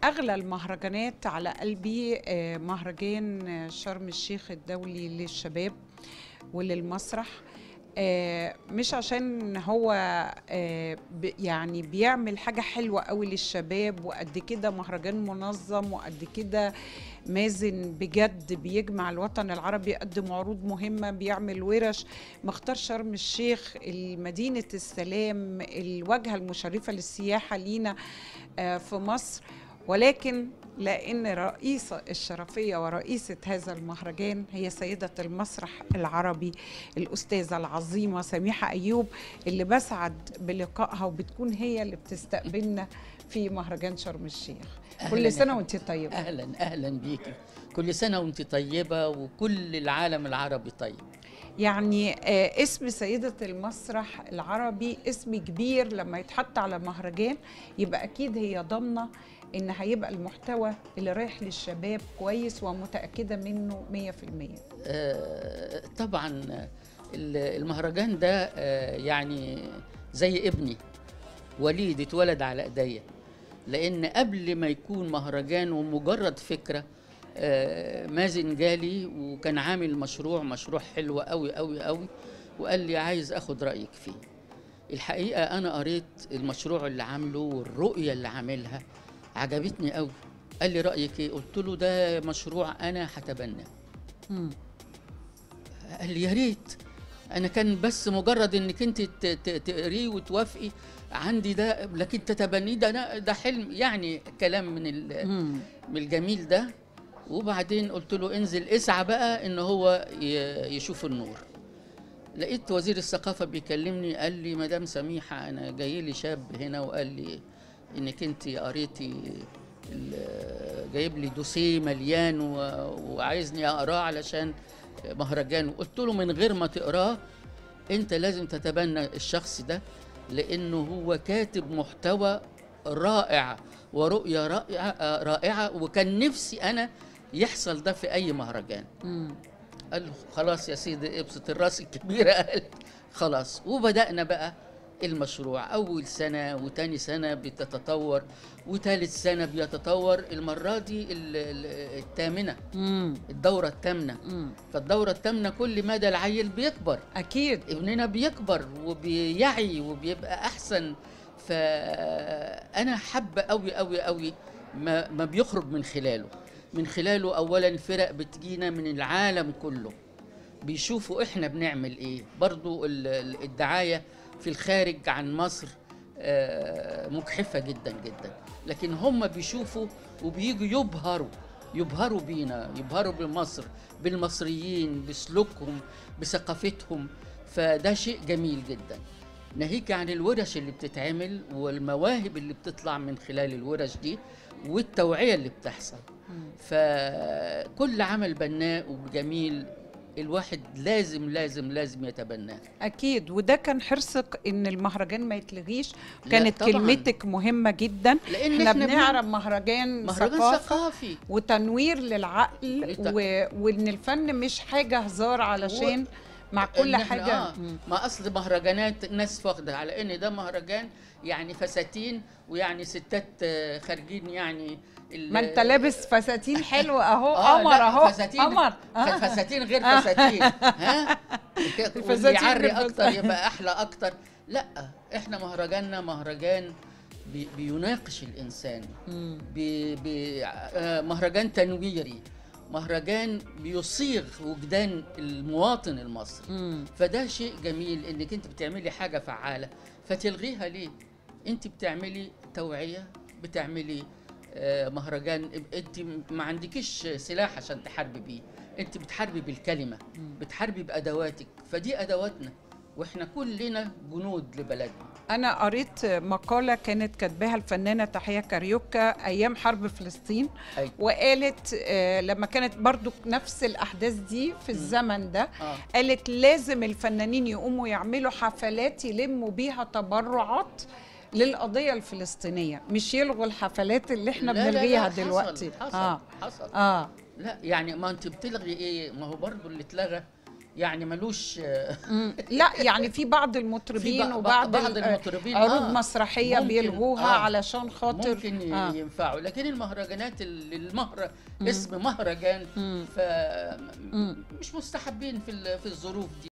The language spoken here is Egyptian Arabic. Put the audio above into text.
اغلى المهرجانات على قلبي آه، مهرجان آه، شرم الشيخ الدولي للشباب وللمسرح آه، مش عشان هو آه، ب- يعني بيعمل حاجة حلوة قوي للشباب وقد كده مهرجان منظم وقد كده مازن بجد بيجمع الوطن العربي يقدم عروض مهمة بيعمل ورش مختار شرم الشيخ مدينة السلام الواجهة المشرفة للسياحة لينا آه، في مصر ولكن لأن رئيسة الشرفية ورئيسة هذا المهرجان هي سيدة المسرح العربي الأستاذة العظيمة سميحة أيوب اللي بسعد بلقائها وبتكون هي اللي بتستقبلنا في مهرجان شرم الشيخ أهلاً كل يا سنة حبيبي. وانت طيبة اهلا اهلا بيكي كل سنه وانت طيبه وكل العالم العربي طيب يعني آه، اسم سيدة المسرح العربي اسم كبير لما يتحط على مهرجان يبقى أكيد هي ضامنة إن هيبقى المحتوى اللي رايح للشباب كويس ومتأكدة منه 100% آه، طبعا ال- المهرجان ده آه، يعني زي ابني وليد اتولد على ايديا لان قبل ما يكون مهرجان ومجرد فكره آه، مازن جالي وكان عامل مشروع مشروع حلو قوي قوي قوي وقال لي عايز اخد رايك فيه الحقيقه انا قريت المشروع اللي عامله والرؤيه اللي عاملها عجبتني قوي قال لي رايك ايه قلت له ده مشروع انا هتبناه مم. قال لي يا ريت انا كان بس مجرد انك انت ت- ت- تقريه وتوافقي عندي ده لكن تتبنيه ده ده- ده حلم يعني كلام من ال- مم. من الجميل ده وبعدين قلت له انزل اسعى بقى ان هو ي- يشوف النور لقيت وزير الثقافه بيكلمني قال لي مدام سميحه انا جاي لي شاب هنا وقال لي انك انت قريتي ال- جايب لي دوسيه مليان و- وعايزني اقراه علشان مهرجان قلت له من غير ما تقراه انت لازم تتبنى الشخص ده لانه هو كاتب محتوى رائع ورؤيه رائعه رائعه وكان نفسي انا يحصل ده في اي مهرجان مم. قال له خلاص يا سيدي ابسط الراس الكبيره قال خلاص وبدانا بقى المشروع اول سنه وتاني سنه بتتطور وتالت سنه بيتطور المره دي ال- ال- الثامنه مم. الدوره الثامنه مم. فالدوره الثامنه كل مدى العيل بيكبر أكيد ابننا بيكبر وبيعي وبيبقى احسن فانا حابه قوي قوي قوي ما, ما بيخرج من خلاله من خلاله اولا فرق بتجينا من العالم كله بيشوفوا احنا بنعمل ايه برضو ال- ال- الدعايه في الخارج عن مصر آه، مجحفه جدا جدا لكن هم بيشوفوا وبييجوا يبهروا يبهروا بينا يبهروا بمصر بالمصريين بسلوكهم بثقافتهم فده شيء جميل جدا ناهيك عن الورش اللي بتتعمل والمواهب اللي بتطلع من خلال الورش دي والتوعية اللي بتحصل فكل عمل بناء وجميل الواحد لازم لازم لازم يتبناه أكيد وده كان حرصك إن المهرجان ما يتلغيش لا كانت طبعاً. كلمتك مهمة جدا لان احنا احنا بنعرف مهرجان, مهرجان ثقافة ثقافي وتنوير للعقل لت- و... وان الفن مش حاجه هزار علشان مع كل إن إحنا حاجه آه ما اصل مهرجانات الناس واخده على ان ده مهرجان يعني فساتين ويعني ستات آه، خارجين يعني ال- ما انت لابس فساتين حلوه اهو آه، قمر لا، اهو فساتين قمر ف- فساتين غير فساتين ها واللي الفساتين يعري غير اكتر فساتين. يبقى احلى اكتر لا احنا مهرجاننا مهرجان بي بيناقش الانسان مم. بي بي آه، مهرجان تنويري مهرجان بيصيغ وجدان المواطن المصري مم. فده شيء جميل انك انت بتعملي حاجه فعاله فتلغيها ليه انت بتعملي توعيه بتعملي آه، مهرجان انت ما عندكيش سلاح عشان تحاربي بيه انت بتحاربي بالكلمه بتحاربي بادواتك فدي ادواتنا واحنا كلنا جنود لبلدنا انا قريت مقاله كانت كاتباها الفنانه تحيه كاريوكا ايام حرب فلسطين أي. وقالت آه، لما كانت برضو نفس الاحداث دي في الزمن ده اه قالت لازم الفنانين يقوموا يعملوا حفلات يلموا بيها تبرعات للقضية الفلسطينية مش يلغوا الحفلات اللي احنا لا، لا، لا، بنلغيها حصل- دلوقتي حصل اه حصل اه لا يعني ما انت بتلغي ايه ما هو برضو اللي اتلغى يعني ملوش مم. لا يعني في بعض في المطربين بع- وبعض بعض ال- المطربين عروض آه مسرحيه ممكن، بيلغوها آه. علشان خاطر ممكن ي- آه. ينفعوا لكن المهرجانات ال- المهر مم. اسم مهرجان مم. ف مم. مش مستحبين في ال- في الظروف دي